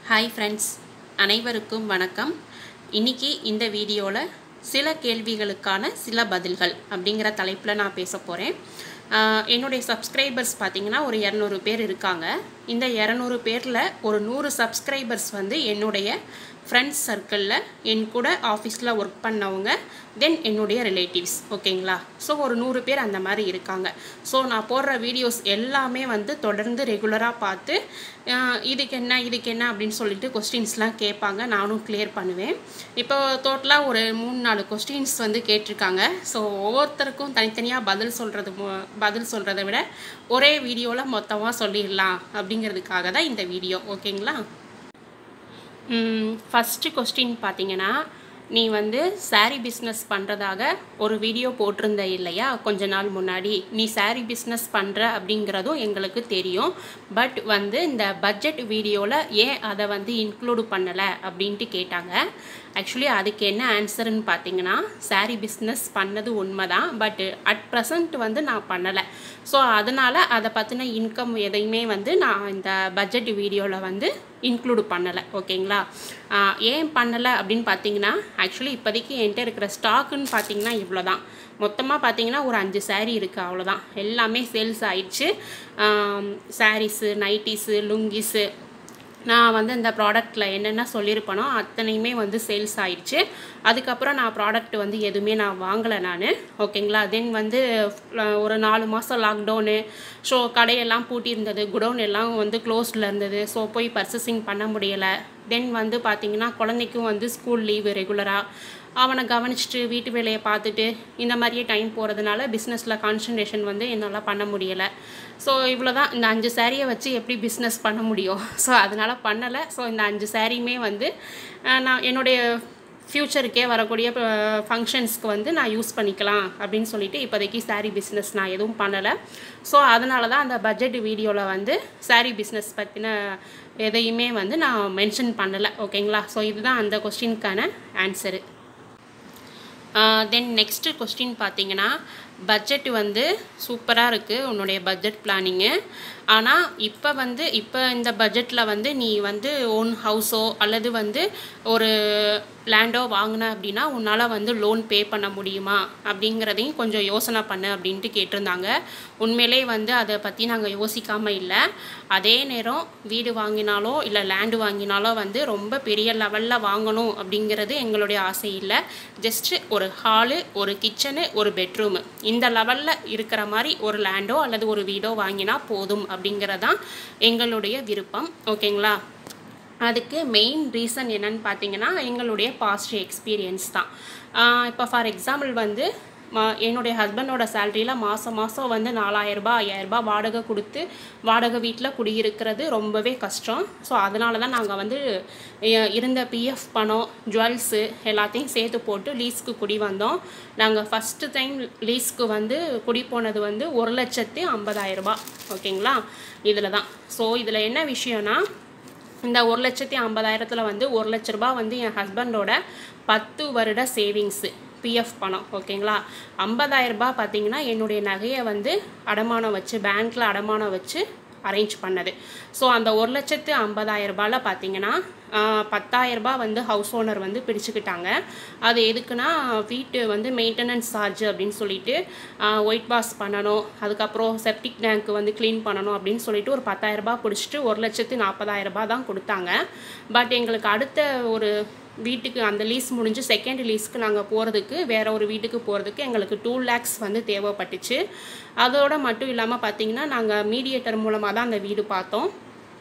hi friends அனைவருக்கும் வணக்கம் இன்னைக்கு இந்த வீடியோவில் சில கேள்விகளுக்கான சில பதில்கள் அப்படிங்கிற தலைப்பில் நான் பேச போகிறேன் என்னுடைய சப்ஸ்கிரைபர்ஸ் பார்த்தீங்கன்னா ஒரு இரநூறு பேர் இருக்காங்க இந்த இரநூறு பேரில் ஒரு நூறு சப்ஸ்கிரைபர்ஸ் வந்து என்னுடைய ஃப்ரெண்ட்ஸ் சர்க்கிளில் என் கூட ஆஃபீஸில் ஒர்க் பண்ணவங்க தென் என்னுடைய ரிலேட்டிவ்ஸ் ஓகேங்களா ஸோ ஒரு நூறு பேர் அந்த மாதிரி இருக்காங்க ஸோ நான் போடுற வீடியோஸ் எல்லாமே வந்து தொடர்ந்து ரெகுலராக பார்த்து ஆஹ் இதுக்கு என்ன இதுக்கு என்ன அப்படின்னு சொல்லிட்டு கொஸ்டின்ஸ்லாம் கேட்பாங்க நானும் கிளியர் பண்ணுவேன் இப்போ டோட்டலாக ஒரு மூணு நாலு கொஸ்டின்ஸ் வந்து கேட்டிருக்காங்க ஸோ ஒவ்வொருத்தருக்கும் தனித்தனியாக பதில் சொல்கிறது பதில் சொல்கிறத விட ஒரே வீடியோவில் மொத்தமாக சொல்லிடலாம் அப்படிங்கிறதுக்காக தான் இந்த வீடியோ ஓகேங்களா ஃபஸ்ட்டு கொஸ்டின் பார்த்தீங்கன்னா நீ வந்து saree பிஸ்னஸ் பண்ணுறதாக ஒரு வீடியோ போட்டிருந்த இல்லையா கொஞ்ச நாள் முன்னாடி நீ saree பிஸ்னஸ் பண்ணுற அப்படிங்கிறதும் எங்களுக்கு தெரியும் பட் வந்து இந்த பட்ஜெட் வீடியோவில் ஏன் அதை வந்து இன்க்ளூடு பண்ணலை அப்படின்ட்டு கேட்டாங்க ஆக்சுவலி அதுக்கு என்ன ஆன்சர்னு பார்த்தீங்கன்னா saree பிஸ்னஸ் பண்ணது உண்மைதான் பட் அட் ப்ரெசண்ட் வந்து நான் பண்ணலை ஸோ அதனால் அதை பற்றின இன்கம் எதையுமே வந்து நான் இந்த பட்ஜெட் வீடியோவில் வந்து இன்க்ளூடு பண்ணலை ஓகேங்களா ஆஹ் ஏன் பண்ணலை அப்படின்னு பார்த்தீங்கன்னா ஆக்சுவலி இப்போதைக்கு என்கிட்ட இருக்கிற ஸ்டாக்குன்னு பார்த்தீங்கன்னா இவ்வளோ தான் மொத்தமாக பார்த்தீங்கன்னா ஒரு அஞ்சு saree இருக்குது அவ்வளோதான் எல்லாமே சேல்ஸ் ஆயிடுச்சு சாரீஸு நைட்டிஸு லுங்கிஸு நான் வந்து இந்த ப்ராடக்ட்டில் என்னென்ன சொல்லியிருப்பேனோ அத்தனையுமே வந்து சேல்ஸ் ஆயிடுச்சு அதுக்கப்புறம் நான் ப்ராடக்ட் வந்து எதுவுமே நான் வாங்கலை நான் ஓகேங்களா தென் வந்து அஹ், ஒரு நாலு மாதம் லாக்டவுனு ஸோ கடையெல்லாம் பூட்டியிருந்தது குடோன் எல்லாம் வந்து க்ளோஸ்டில் இருந்தது ஸோ போய் பர்ச்சேசிங் பண்ண முடியலை தென் வந்து பார்த்திங்கன்னா குழந்தைக்கும் வந்து ஸ்கூல் லீவு ரெகுலராக அவனை கவனிச்சிட்டு வீட்டு வேலையை பார்த்துட்டு இந்த மாதிரியே டைம் போகிறதுனால பிஸ்னஸில் கான்சன்ட்ரேஷன் வந்து என்னால் பண்ண முடியலை ஸோ இவ்வளோ தான் இந்த அஞ்சு சாரியை வச்சு எப்படி பிஸ்னஸ் பண்ண முடியும் ஸோ அதனால் பண்ணலை ஸோ இந்த அஞ்சு சாரியுமே வந்து அஹ், நான் என்னுடைய ஃப்யூச்சருக்கே வரக்கூடிய ஃபங்க்ஷன்ஸ்க்கு வந்து நான் யூஸ் பண்ணிக்கலாம் அப்படின்னு சொல்லிட்டு இப்போதைக்கு saree பிஸ்னஸ் நான் எதுவும் பண்ணலை ஸோ அதனால தான் அந்த பட்ஜெட் வீடியோவில் வந்து saree பிஸ்னஸ் பற்றின எதையுமே வந்து நான் மென்ஷன் பண்ணலை ஓகேங்களா ஸோ இதுதான் அந்த கொஸ்டினுக்கான ஆன்சரு தென் நெக்ஸ்ட்டு கொஸ்டின் பார்த்தீங்கன்னா பட்ஜெட் வந்து சூப்பராக இருக்குது உன்னுடைய பட்ஜெட் பிளானிங்கு ஆனால் இப்போ வந்து இப்போ இந்த பட்ஜெட்டில் வந்து நீ வந்து ஓன் ஹவுஸோ அல்லது வந்து ஒரு லேண்டோ வாங்கின அப்படின்னா உன்னால் வந்து லோன் பே பண்ண முடியுமா அப்படிங்கிறதையும் கொஞ்சம் யோசனை பண்ணு அப்படின்ட்டு கேட்டிருந்தாங்க உண்மையிலே வந்து அதை பற்றி நாங்கள் யோசிக்காமல் இல்லை அதே நேரம் வீடு வாங்கினாலோ இல்லை லேண்டு வாங்கினாலோ வந்து ரொம்ப பெரிய லெவலில் வாங்கணும் அப்படிங்கிறது எங்களுடைய ஆசை இல்லை ஜஸ்ட்டு ஒரு ஹாலு ஒரு கிச்சனு ஒரு பெட்ரூமு இந்த லெவலில் இருக்கிற மாதிரி ஒரு லேண்டோ அல்லது ஒரு வீடோ வாங்கினா போதும் அப்படிங்கிறதான் எங்களுடைய விருப்பம் ஓகேங்களா அதுக்கு மெயின் ரீசன் என்னன்னு பார்த்தீங்கன்னா எங்களுடைய பாஸ்ட் எக்ஸ்பீரியன்ஸ் தான் இப்போ ஃபார் எக்ஸாம்பிள் வந்து மா என்னுடைய ஹஸ்பண்டோட சேலரியில் மாதம் மாதம் வந்து நாலாயிரரூபா ஐயாயிரரூபா வாடகை கொடுத்து வாடகை வீட்டில் குடியிருக்கிறது ரொம்பவே கஷ்டம் ஸோ அதனால தான் நாங்கள் வந்து எ- இருந்த பிஎஃப் பணம் ஜுவல்ஸு எல்லாத்தையும் சேர்த்து போட்டு லீஸ்க்கு குடி வந்தோம் நாங்கள் ஃபஸ்ட்டு டைம் லீஸ்க்கு வந்து குடி போனது வந்து ஒரு லட்சத்தி ஐம்பதாயிரரூபா ஓகேங்களா இதில் தான் ஸோ இதில் என்ன விஷயம்னா இந்த ஒரு லட்சத்தி ஐம்பதாயிரத்தில் வந்து ஒரு லட்ச ரூபாய் வந்து என் ஹஸ்பண்டோட பத்து வருட சேவிங்ஸு பிஎஃப் பணம் ஓகேங்களா ஐம்பதாயிரம் ரூபாய் பார்த்தீங்கன்னா என்னுடைய நகையை வந்து அடமானம் வச்சு பேங்க்கில் அடமானம் வச்சு அரேஞ்ச் பண்ணது ஸோ அந்த ஒரு லட்சத்து ஐம்பதாயிரம் ரூபாயில் பார்த்தீங்கன்னா பத்தாயிரம் ரூபாய் வந்து ஹவுஸ் ஓனர் வந்து பிடிச்சிக்கிட்டாங்க அது எதுக்குன்னா வீட்டு வந்து மெயின்டெனன்ஸ் சார்ஜ் அப்படின்னு சொல்லிட்டு ஒயிட் வாஷ் பண்ணணும் அதுக்கப்புறம் செப்டிக் டேங்க் வந்து க்ளீன் பண்ணணும் அப்படின்னு சொல்லிட்டு ஒரு பத்தாயிரம் ரூபாய் பிடிச்சிட்டு ஒரு லட்சத்து நாற்பதாயிரம் ரூபாய் தான் கொடுத்தாங்க பட் எங்களுக்கு அடுத்த ஒரு வீட்டுக்கு அந்த லீஸ் முடிஞ்சு செகண்ட் லீஸ்க்கு நாங்கள் போகிறதுக்கு வேற ஒரு வீட்டுக்கு போகிறதுக்கு எங்களுக்கு டூ லேக்ஸ் வந்து தேவைப்பட்டுச்சு அதோட மட்டும் இல்லாமல் பார்த்தீங்கன்னா நாங்கள் மீடியேட்டர் மூலமாக தான் அந்த வீடு பார்த்தோம்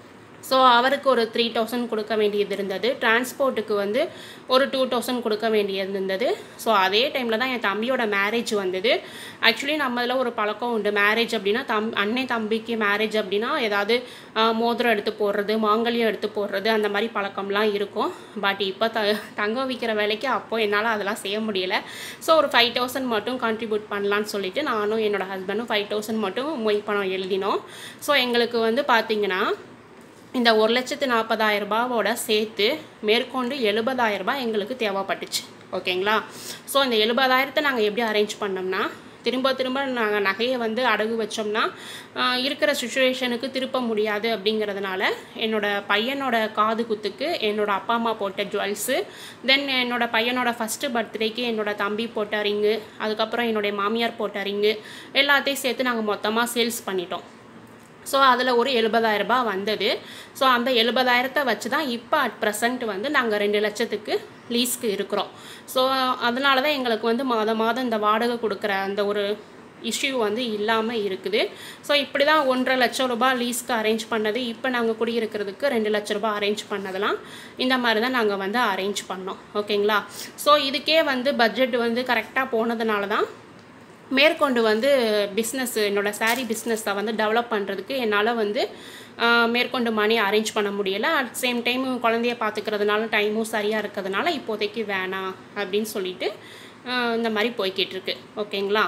ஸோ அவருக்கு ஒரு த்ரீ தௌசண்ட் கொடுக்க வேண்டியது இருந்தது டிரான்ஸ்போர்ட்டுக்கு வந்து ஒரு டூ தௌசண்ட் கொடுக்க வேண்டியது இருந்தது ஸோ அதே டைமில் தான் என் தம்பியோட மேரேஜ் வந்தது ஆக்சுவலி நம்ம இதில் ஒரு பழக்கம் உண்டு மேரேஜ் அப்படின்னா தம் அண்ணன் தம்பிக்கு மேரேஜ் அப்படின்னா ஏதாவது ஆஹ், மோதிரம் எடுத்து போடுறது மாங்கல்யம் எடுத்து போடுறது அந்த மாதிரி பழக்கம்லாம் இருக்கும் பட் இப்போ த தங்கம் விற்கிற வேலைக்கு அப்போ என்னால் அதெல்லாம் செய்ய முடியல ஸோ ஒரு ஃபைவ் தௌசண்ட் மட்டும் கான்ட்ரிபியூட் பண்ணலான்னு சொல்லிட்டு நானும் என்னோட ஹஸ்பண்டும் ஃபைவ் தௌசண்ட் மட்டும் மொய் பணம் எழுதினோம் ஸோ எங்களுக்கு வந்து பார்த்தீங்கன்னா இந்த ஒரு லட்சத்து நாற்பதாயிரம் ரூபாவோட சேர்த்து மேற்கொண்டு எழுபதாயிரம் ரூபாய் எங்களுக்கு தேவைப்பட்டுச்சு ஓகேங்களா ஸோ இந்த எழுபதாயிரத்தை நாங்கள் எப்படி அரேஞ்ச் பண்ணோம்னா திரும்ப திரும்ப நாங்கள் நகையை வந்து அடகு வச்சோம்னா ஆஹ் இருக்கிற சுச்சுவேஷனுக்கு திருப்ப முடியாது அப்படிங்கிறதுனால என்னோட பையனோட காது குத்துக்கு என்னோட அப்பா அம்மா போட்ட ஜுவல்ஸு தென் என்னோட பையனோட ஃபஸ்ட்டு பர்த்டேக்கு என்னோட தம்பி போட்ட ரிங்கு அதுக்கப்புறம் என்னுடைய மாமியார் போட்ட ரிங்கு எல்லாத்தையும் சேர்த்து நாங்கள் மொத்தமாக சேல்ஸ் பண்ணிட்டோம் ஸோ அதில் ஒரு 70000 ரூபாய் வந்தது ஸோ அந்த எழுபதாயிரத்தை வச்சு தான் இப்போ அட் ப்ரெசண்ட் வந்து நாங்கள் ரெண்டு லட்சத்துக்கு லீஸ்க்கு இருக்கிறோம் ஸோ அதனால தான் எங்களுக்கு வந்து மாதம் மாதம் இந்த வாடகை கொடுக்குற அந்த ஒரு இஷ்யூ வந்து இல்லாமல் இருக்குது ஸோ இப்படி தான் ஒன்றரை லட்சம் ரூபாய் லீஸ்க்கு அரேஞ்ச் பண்ணது இப்போ நாங்கள் குடியிருக்கிறதுக்கு ரெண்டு லட்ச ரூபாய் அரேஞ்ச் பண்ணதெல்லாம் இந்த மாதிரி தான் நாங்கள் வந்து அரேஞ்ச் பண்ணோம் ஓகேங்களா ஸோ இதுக்கே வந்து பட்ஜெட் வந்து கரெக்டாக போனதுனால தான் மேற்கொண்டு வந்து பிஸ்னஸ் என்னோட saree பிஸ்னஸை வந்து டெவலப் பண்ணுறதுக்கு என்னால் வந்து ஆஹ், மேற்கொண்டு மணி அரேஞ்ச் பண்ண முடியலை அட் சேம் டைம் குழந்தைய பார்த்துக்கிறதுனால டைமும் சரியாக இருக்கிறதுனால இப்போதைக்கு வேணாம் அப்படின்னு சொல்லிட்டு ஆஹ், இந்த மாதிரி போய்கிட்டு இருக்கு ஓகேங்களா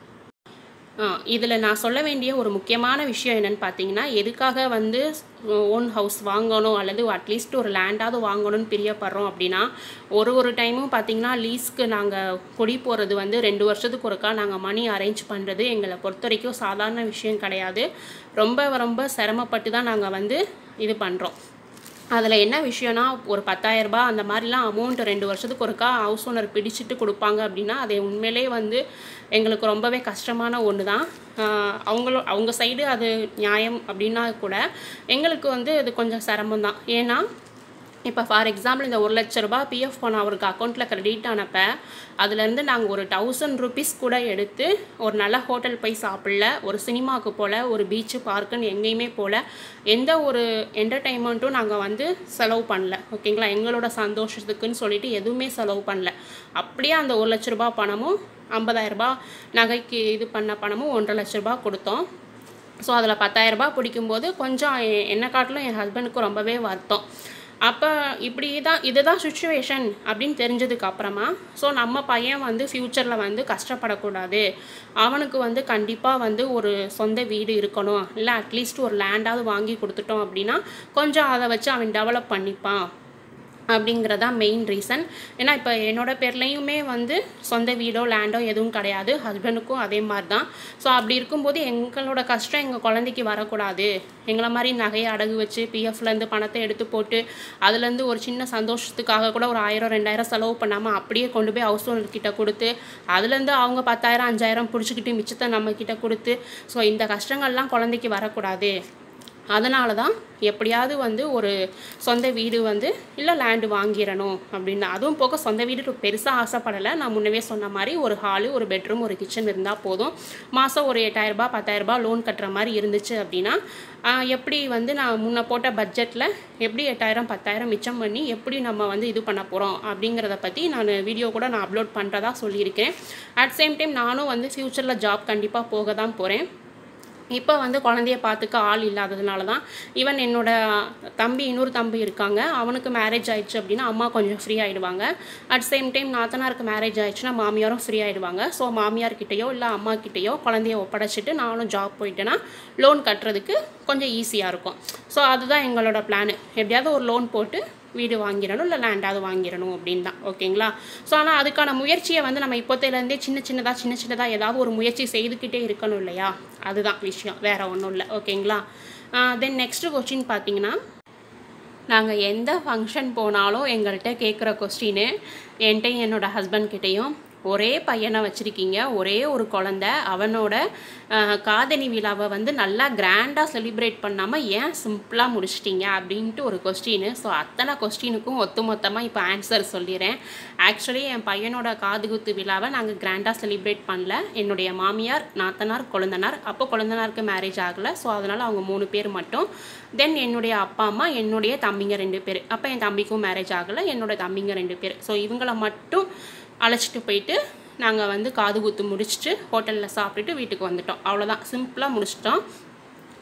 இதில் நான் சொல்ல வேண்டிய ஒரு முக்கியமான விஷயம் என்னன்னு பார்த்தீங்கன்னா எதுக்காக வந்து ஓன் ஹவுஸ் வாங்கணும் அல்லது அட்லீஸ்ட் ஒரு லேண்டாவது வாங்கணும்னு பிரியப்படுறோம் அப்படின்னா ஒரு ஒரு டைமும் பார்த்தீங்கன்னா லீஸ்க்கு நாங்கள் குடி போகிறது வந்து ரெண்டு வருஷத்துக்கு ஒருக்கா நாங்கள் மணி அரேஞ்ச் பண்ணுறது எங்களை பொறுத்த வரைக்கும் சாதாரண விஷயம் கிடையாது ரொம்ப ரொம்ப சிரமப்பட்டு தான் நாங்கள் வந்து இது பண்ணுறோம் அதில் என்ன விஷயம்னா ஒரு 10000 ரூபாய் அந்த மாதிரிலாம் அமௌண்ட் ரெண்டு வருஷத்துக்கு ஒருக்கா ஹவுஸ் ஓனர் பிடிச்சிட்டு கொடுப்பாங்க அப்படின்னா அது உண்மையிலே வந்து எங்களுக்கு ரொம்பவே கஷ்டமான ஒன்று தான் அவங்களோ அவங்க சைடு அது நியாயம் அப்படின்னா கூட எங்களுக்கு வந்து அது கொஞ்சம் சிரமம் தான் ஏன்னா இப்போ ஃபார் எக்ஸாம்பிள் இந்த ஒரு லட்ச ரூபாய் பிஎஃப் பணம் அவருக்கு அக்கௌண்ட்டில் கிரெடிட் ஆனப்ப அதுலேருந்து நாங்கள் ஒரு தௌசண்ட் ருபீஸ் கூட எடுத்து ஒரு நல்ல ஹோட்டல் போய் சாப்பிடல ஒரு சினிமாவுக்கு போகல ஒரு பீச்சு பார்க்குன்னு எங்கேயுமே போகல எந்த ஒரு என்டர்டெயின்மெண்ட்டும் நாங்கள் வந்து செலவு பண்ணல ஓகேங்களா எங்களோட சந்தோஷத்துக்குன்னு சொல்லிட்டு எதுவுமே செலவு பண்ணல அப்படியே அந்த ஒரு லட்ச ரூபாய் பணமும் ஐம்பதாயிரம் ரூபாய் நகைக்கு இது பண்ண பணமும் ஒன்றரை லட்ச ரூபாய் கொடுத்தோம் ஸோ அதில் பத்தாயிரரூபா பிடிக்கும்போது கொஞ்சம் எ- என்னை காட்டிலும் என் ஹஸ்பண்டுக்கு ரொம்பவே வருத்தம் அப்போ இப்படி தான் இதுதான் சுச்சுவேஷன் அப்படின்னு தெரிஞ்சதுக்கு அப்புறமா ஸோ நம்ம பையன் வந்து ஃப்யூச்சரில் வந்து கஷ்டப்படக்கூடாது அவனுக்கு வந்து கண்டிப்பாக வந்து ஒரு சொந்த வீடு இருக்கணும் இல்லை அட்லீஸ்ட் ஒரு லேண்டாவது வாங்கி கொடுத்துட்டோம் அப்படின்னா கொஞ்சம் அதை வச்சு அவன் டெவலப் பண்ணிப்பான் அப்படிங்கிறதா மெயின் ரீசன் ஏன்னா இப்போ என்னோட பேர்லேயுமே வந்து சொந்த வீடோ லேண்டோ எதுவும் கிடையாது ஹஸ்பண்டுக்கும் அதே மாதிரி தான் ஸோ அப்படி இருக்கும்போது எங்களோட கஷ்டம் எங்கள் குழந்தைக்கு வரக்கூடாது எங்களை மாதிரி நகையை அடகு வச்சு பிஎஃப்லேருந்து பணத்தை எடுத்து போட்டு அதுலேருந்து ஒரு சின்ன சந்தோஷத்துக்காக கூட ஒரு ஆயிரம் ரெண்டாயிரம் செலவு பண்ணாமல் அப்படியே கொண்டு போய் ஹவுஸ் ஓனர் கிட்ட கொடுத்து அதுலேருந்து அவங்க பத்தாயிரம் அஞ்சாயிரம் பிடிச்சிக்கிட்டு மிச்சத்தை நம்ம கிட்ட கொடுத்து ஸோ இந்த கஷ்டங்கள்லாம் குழந்தைக்கு வரக்கூடாது அதனால தான் எப்படியாவது வந்து ஒரு சொந்த வீடு வந்து இல்லை லேண்டு வாங்கிடணும் அப்படின்னு அதுவும் போக சொந்த வீடு பெருசாக ஆசைப்படலை நான் முன்னவே சொன்ன மாதிரி ஒரு ஹாலு ஒரு பெட்ரூம் ஒரு கிச்சன் இருந்தால் போதும் மாதம் ஒரு எட்டாயிரரூபா பத்தாயிரரூபா லோன் கட்டுற மாதிரி இருந்துச்சு அப்படின்னா ஆஹ், எப்படி வந்து நான் முன்ன போட்ட பட்ஜெட்டில் எப்படி எட்டாயிரம் பத்தாயிரம் மிச்சம் பண்ணி எப்படி நம்ம வந்து இது பண்ண போகிறோம் அப்படிங்கிறத பற்றி நான் வீடியோ கூட நான் அப்லோட் பண்ணுறதா சொல்லியிருக்கேன் அட் சேம் டைம் நானும் வந்து ஃப்யூச்சரில் ஜாப் கண்டிப்பாக போக தான் போகிறேன் இப்போ வந்து குழந்தைய பார்த்துக்க ஆள் இல்லாததுனால தான் ஈவன் என்னோட தம்பி இன்னொரு தம்பி இருக்காங்க அவனுக்கு மேரேஜ் ஆயிடுச்சு அப்படின்னா அம்மா கொஞ்சம் ஃப்ரீ ஆகிடுவாங்க அட் சேம் டைம் நாத்தனாருக்கு மேரேஜ் ஆயிடுச்சுன்னா மாமியாரும் ஃப்ரீ ஆகிடுவாங்க ஸோ மாமியார்கிட்டயோ இல்லை அம்மா கிட்டேயோ குழந்தைய ஒப்படைச்சிட்டு நானும் ஜாப் போயிட்டேன்னா லோன் கட்டுறதுக்கு கொஞ்சம் ஈஸியாக இருக்கும் ஸோ அதுதான் எங்களோட பிளான் எப்படியாவது ஒரு லோன் போட்டு வீடு வாங்கிடணும் இல்லை லேண்டாவது வாங்கிடணும் அப்படின்னு தான் ஓகேங்களா ஸோ ஆனால் அதுக்கான முயற்சியை வந்து நம்ம இப்போத்தையிலேருந்தே சின்ன சின்னதாக சின்ன சின்னதாக ஏதாவது ஒரு முயற்சி செய்துக்கிட்டே இருக்கணும் இல்லையா அதுதான் விஷயம் வேற ஒன்றும் இல்லை ஓகேங்களா தென் நெக்ஸ்ட் கொஸ்டின் பார்த்தீங்கன்னா நாங்கள் எந்த ஃபங்க்ஷன் போனாலும் எங்கள்கிட்ட கேட்குற கொஸ்டின் என்கிட்டையும் என்னோடய ஹஸ்பண்ட் கிட்டேயும் ஒரே பையனை வச்சுருக்கீங்க ஒரே ஒரு குழந்த அவனோட ஆஹ், காதணி விழாவை வந்து நல்லா கிராண்டாக செலிப்ரேட் பண்ணாமல் ஏன் சிம்பிளாக முடிச்சிட்டீங்க அப்படின்ட்டு ஒரு கொஸ்டின் ஸோ அத்தனை கொஸ்டினுக்கும் ஒத்துமொத்தமாக இப்போ ஆன்சர் சொல்லிடுறேன் ஆக்சுவலி என் பையனோட காதுகுத்து விழாவை நாங்கள் கிராண்டாக செலிப்ரேட் பண்ணல என்னுடைய மாமியார் நாத்தனார் கொழுந்தனார் அப்போ கொழுந்தனாருக்கு மேரேஜ் ஆகலை ஸோ அதனால் அவங்க மூணு பேர் மட்டும் தென் என்னுடைய அப்பா அம்மா என்னுடைய தம்பிங்க ரெண்டு பேர் அப்போ என் தம்பிக்கும் மேரேஜ் ஆகலை என்னோட தம்பிங்க ரெண்டு பேர் ஸோ இவங்கள மட்டும் அழைச்சிட்டு போயிட்டு நாங்கள் வந்து காது குத்து முடிச்சுட்டு ஹோட்டலில் சாப்பிட்டுட்டு வீட்டுக்கு வந்துட்டோம் அவ்வளோதான் சிம்பிளாக முடிச்சிட்டோம்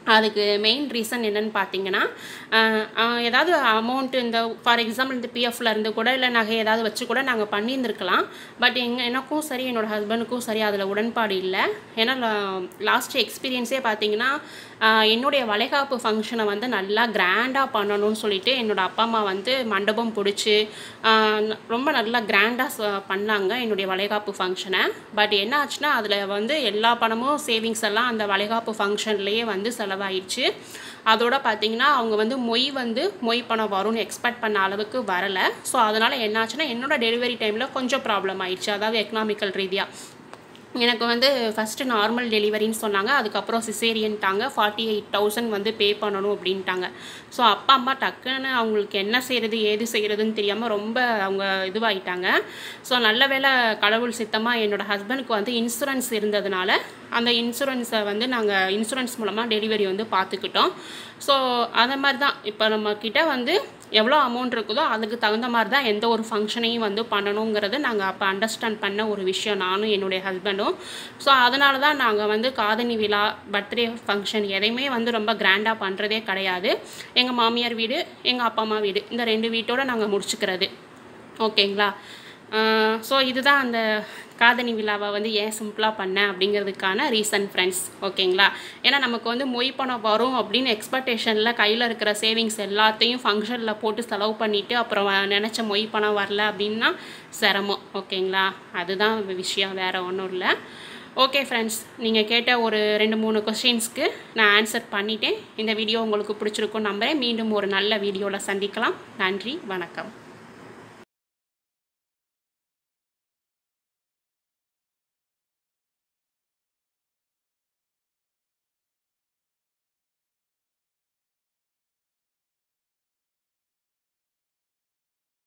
அதுக்கு மெயின் ரீசன் என்னன்னு பார்த்தீங்கன்னா ஆஹ் ஆஹ் ஏதாவது அமௌண்ட்டு இந்த ஃபார் எக்ஸாம்பிள் இந்த பிஎஃப்ல இருந்து கூட இல்லை நகை ஏதாவது வச்சு கூட நாங்கள் பண்ணியிருந்துருக்கலாம் பட் எங்க எனக்கும் சரி என்னோட ஹஸ்பண்டுக்கும் சரி அதில் உடன்பாடு இல்லை ஏன்னா லாஸ்ட் எக்ஸ்பீரியன்ஸே பார்த்தீங்கன்னா ஆஹ் என்னுடைய வளைகாப்பு ஃபங்க்ஷனை வந்து நல்லா கிராண்டாக பண்ணணும்னு சொல்லிட்டு என்னோட அப்பா அம்மா வந்து மண்டபம் பிடிச்சி ரொம்ப நல்லா கிராண்டாக பண்ணாங்க என்னுடைய வளைகாப்பு ஃபங்க்ஷனை பட் என்ன ஆச்சுன்னா அதில் வந்து எல்லா பணமும் சேவிங்ஸ் எல்லாம் அந்த வளைகாப்பு ஃபங்க்ஷன்லேயே வந்து செலவாயிடுச்சு அதோட பார்த்தீங்கன்னா அவங்க வந்து மொய் வந்து மொய் பணம் வரும்னு எக்ஸ்பெக்ட் பண்ண அளவுக்கு வரலை ஸோ அதனால் என்னாச்சுன்னா என்னோட டெலிவரி டைமில் கொஞ்சம் ப்ராப்ளம் ஆயிடுச்சு அதாவது எக்கனாமிக்கல் ரீதியாக எனக்கு வந்து ஃபஸ்ட்டு நார்மல் டெலிவரின்னு சொன்னாங்க அதுக்கப்புறம் சிசேரியன்ட்டாங்க ஃபார்ட்டி எயிட் தௌசண்ட் வந்து பே பண்ணணும் அப்படின்ட்டாங்க ஸோ அப்பா அம்மா டக்குன்னு அவங்களுக்கு என்ன செய்கிறது ஏது செய்கிறதுன்னு தெரியாமல் ரொம்ப அவங்க இதுவாகிட்டாங்க ஸோ நல்ல வேளை கடவுள் சித்தமாக என்னோடய ஹஸ்பண்டுக்கு வந்து இன்சூரன்ஸ் இருந்ததுனால அந்த இன்சூரன்ஸை வந்து நாங்கள் இன்சூரன்ஸ் மூலமாக டெலிவரி வந்து பார்த்துக்கிட்டோம் ஸோ அந்த மாதிரி தான் இப்போ நம்ம கிட்ட வந்து எவ்வளோ அமௌண்ட் இருக்குதோ அதுக்கு தகுந்த மாதிரி தான் எந்த ஒரு ஃபங்க்ஷனையும் வந்து பண்ணணுங்கிறது நாங்கள் அப்போ அண்டர்ஸ்டாண்ட் பண்ண ஒரு விஷயம் நானும் என்னுடைய ஹஸ்பண்டும் ஸோ அதனால தான் நாங்கள் வந்து காதணி விழா பர்த்டே ஃபங்க்ஷன் எதையுமே வந்து ரொம்ப கிராண்டாக பண்ணுறதே கிடையாது எங்கள் மாமியார் வீடு எங்கள் அப்பா அம்மா வீடு இந்த ரெண்டு வீட்டோட நாங்கள் முடிச்சுக்கிறது ஓகேங்களா ஸோ இதுதான் அந்த காதணி விழாவை வந்து ஏன் சிம்பிளாக பண்ணேன் அப்படிங்கிறதுக்கான ரீசன் ஃப்ரெண்ட்ஸ் ஓகேங்களா ஏன்னா நமக்கு வந்து மொய் பணம் வரும் அப்படின்னு எக்ஸ்பெக்டேஷனில் கையில் இருக்கிற சேவிங்ஸ் எல்லாத்தையும் ஃபங்க்ஷனில் போட்டு செலவு பண்ணிவிட்டு அப்புறம் நினச்ச மொய் பணம் வரல அப்படின்னா சிரமம் ஓகேங்களா அதுதான் விஷயம் வேறு ஒன்றும் இல்லை ஓகே ஃப்ரெண்ட்ஸ் நீங்கள் கேட்ட ஒரு ரெண்டு மூணு கொஸ்டின்ஸ்க்கு நான் ஆன்சர் பண்ணிட்டேன் இந்த வீடியோ உங்களுக்கு பிடிச்சிருக்கும் நம்புறேன் மீண்டும் ஒரு நல்ல வீடியோவில் சந்திக்கலாம் நன்றி வணக்கம்